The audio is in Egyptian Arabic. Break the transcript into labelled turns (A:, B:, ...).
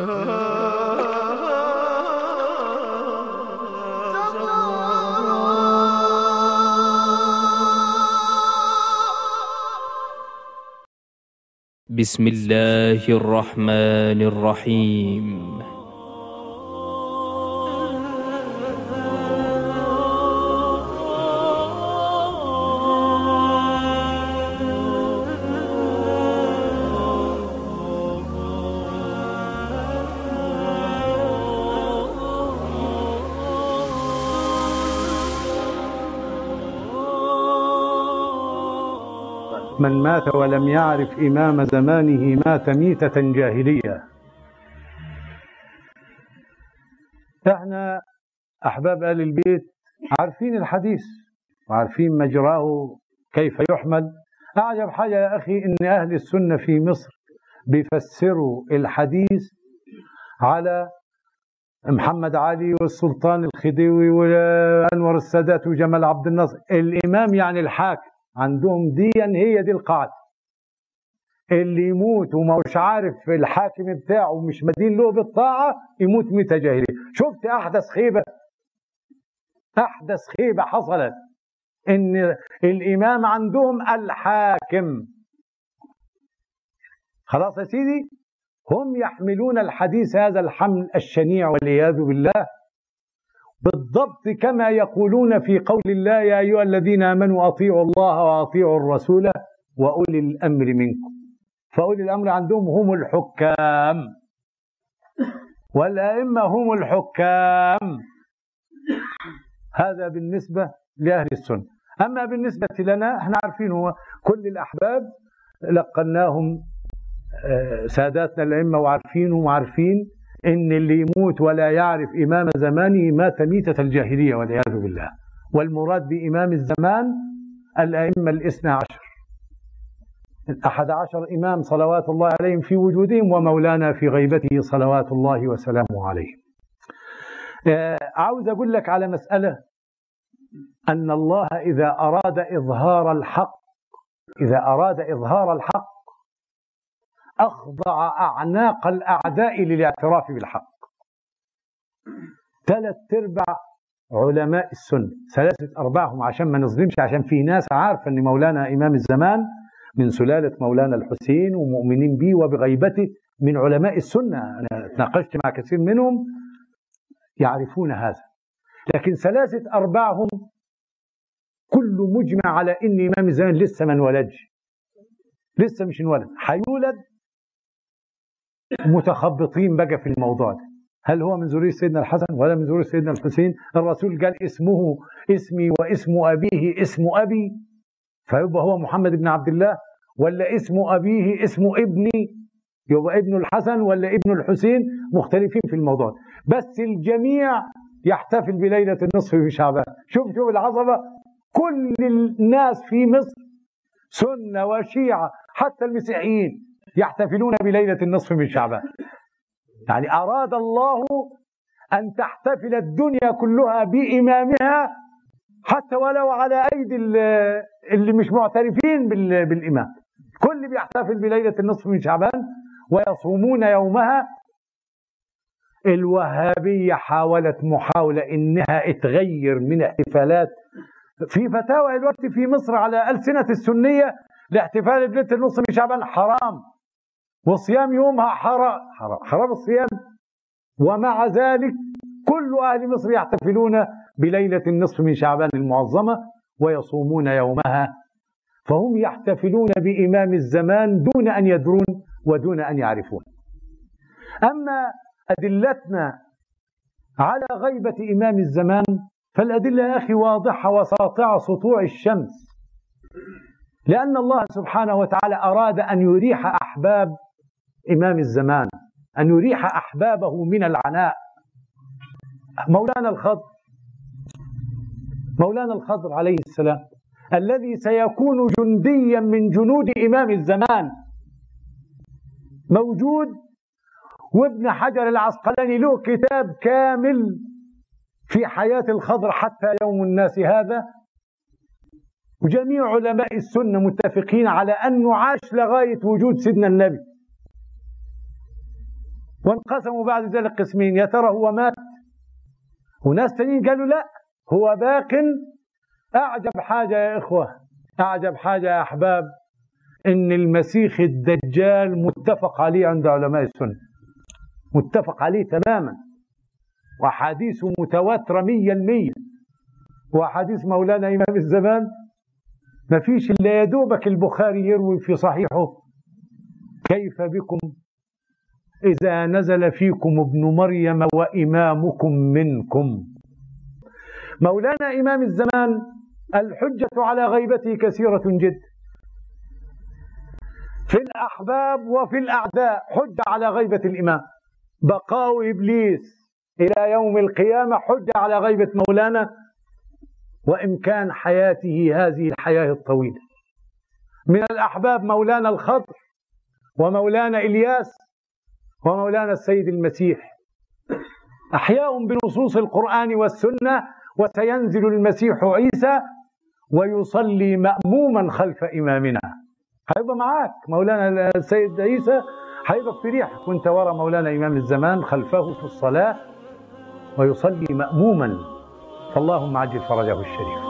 A: بسم الله الرحمن الرحيم
B: من مات ولم يعرف إمام زمانه مات ميتة جاهلية احنا أحباب آل البيت عارفين الحديث وعارفين مجراه كيف يحمل أعجب حاجة يا أخي إن أهل السنة في مصر بيفسروا الحديث على محمد علي والسلطان الخديوي وأنور السادات وجمال عبد الناصر الإمام يعني الحاكم عندهم ديا هي دي القاعدة اللي يموت وما مش عارف الحاكم بتاعه مش مدين له بالطاعة يموت ميتة جاهلية شفت أحدث خيبة أحدث خيبة حصلت إن الإمام عندهم الحاكم خلاص يا سيدي هم يحملون الحديث هذا الحمل الشنيع والعياذ بالله بالضبط كما يقولون في قول الله يا أيها الذين آمنوا أطيعوا الله وأطيعوا الرسول وأولي الأمر منكم فأولي الأمر عندهم هم الحكام والأئمة هم الحكام هذا بالنسبة لأهل السنة أما بالنسبة لنا احنا عارفين هو كل الأحباب لقناهم ساداتنا الأئمة وعارفينهم وعارفين إن اللي يموت ولا يعرف إمام زمانه مات ميتة الجاهلية والعياذ بالله والمراد بإمام الزمان الأئمة الاثنى عشر الأحد عشر إمام صلوات الله عليهم في وجودهم ومولانا في غيبته صلوات الله وسلامه عليه عاوز أقول لك على مسألة أن الله إذا أراد إظهار الحق إذا أراد إظهار الحق أخضع أعناق الأعداء للاعتراف بالحق ثلاث أرباع علماء السنة ثلاثة أرباعهم عشان ما نظلمش عشان في ناس عارفة أن مولانا إمام الزمان من سلالة مولانا الحسين ومؤمنين به وبغيبته من علماء السنة أنا تناقشت مع كثير منهم يعرفون هذا لكن ثلاثة أرباعهم كله مجمع على أن إمام الزمان لسه ما انولدش لسه مش انولد هيولد متخبطين بقى في الموضوع ده هل هو من ذرية سيدنا الحسن ولا من ذرية سيدنا الحسين الرسول قال اسمه اسمي واسم أبيه اسم أبي فيبقى هو محمد بن عبد الله ولا اسم أبيه اسم ابني يبقى ابن الحسن ولا ابن الحسين مختلفين في الموضوع ده. بس الجميع يحتفل بليلة النصف في شعبان شوف شوف العظمة كل الناس في مصر سنة وشيعة حتى المسيحيين يحتفلون بليلة النصف من شعبان يعني أراد الله أن تحتفل الدنيا كلها بإمامها حتى ولو على أيدي اللي مش معترفين بالإمام كل بيحتفل بليلة النصف من شعبان ويصومون يومها الوهابية حاولت محاولة إنها تغير من احتفالات في فتاوى الوقت في مصر على ألسنة السنية لاحتفال بليلة النصف من شعبان حرام وصيام يومها حرام حرام, حرام الصيام ومع ذلك كل أهل مصر يحتفلون بليلة النصف من شعبان المعظمة ويصومون يومها فهم يحتفلون بإمام الزمان دون أن يدرون ودون أن يعرفون أما أدلتنا على غيبة إمام الزمان فالأدلة يا أخي واضحة وساطعة سطوع الشمس لأن الله سبحانه وتعالى أراد أن يريح أحباب إمام الزمان أن يريح أحبابه من العناء مولانا الخضر مولانا الخضر عليه السلام الذي سيكون جنديا من جنود إمام الزمان موجود وابن حجر العسقلاني له كتاب كامل في حياة الخضر حتى يوم الناس هذا وجميع علماء السنة متفقين على أنه عاش لغاية وجود سيدنا النبي وانقسموا بعد ذلك قسمين يا ترى هو مات وناس تانيين قالوا لا هو باق أعجب حاجة يا إخوة أعجب حاجة يا أحباب إن المسيح الدجال متفق عليه عند علماء السنة متفق عليه تماما وأحاديثه متواترة مية المية وأحاديث مولانا إمام الزمان ما فيش إلا يدوبك البخاري يروي في صحيحه كيف بكم إذا نزل فيكم ابن مريم وإمامكم منكم مولانا إمام الزمان الحجة على غيبته كثيرة جدا في الأحباب وفي الأعداء حجة على غيبة الإمام بقاء إبليس إلى يوم القيامة حجة على غيبة مولانا وإمكان حياته هذه الحياة الطويلة من الأحباب مولانا الخضر ومولانا إلياس ومولانا السيد المسيح أحياء بنصوص القرآن والسنة وسينزل المسيح عيسى ويصلي مأموما خلف إمامنا هيبقى معاك مولانا السيد عيسى هيبقى في ريحك وانت ورا مولانا إمام الزمان خلفه في الصلاة ويصلي مأموما فاللهم عجل فرجه الشريف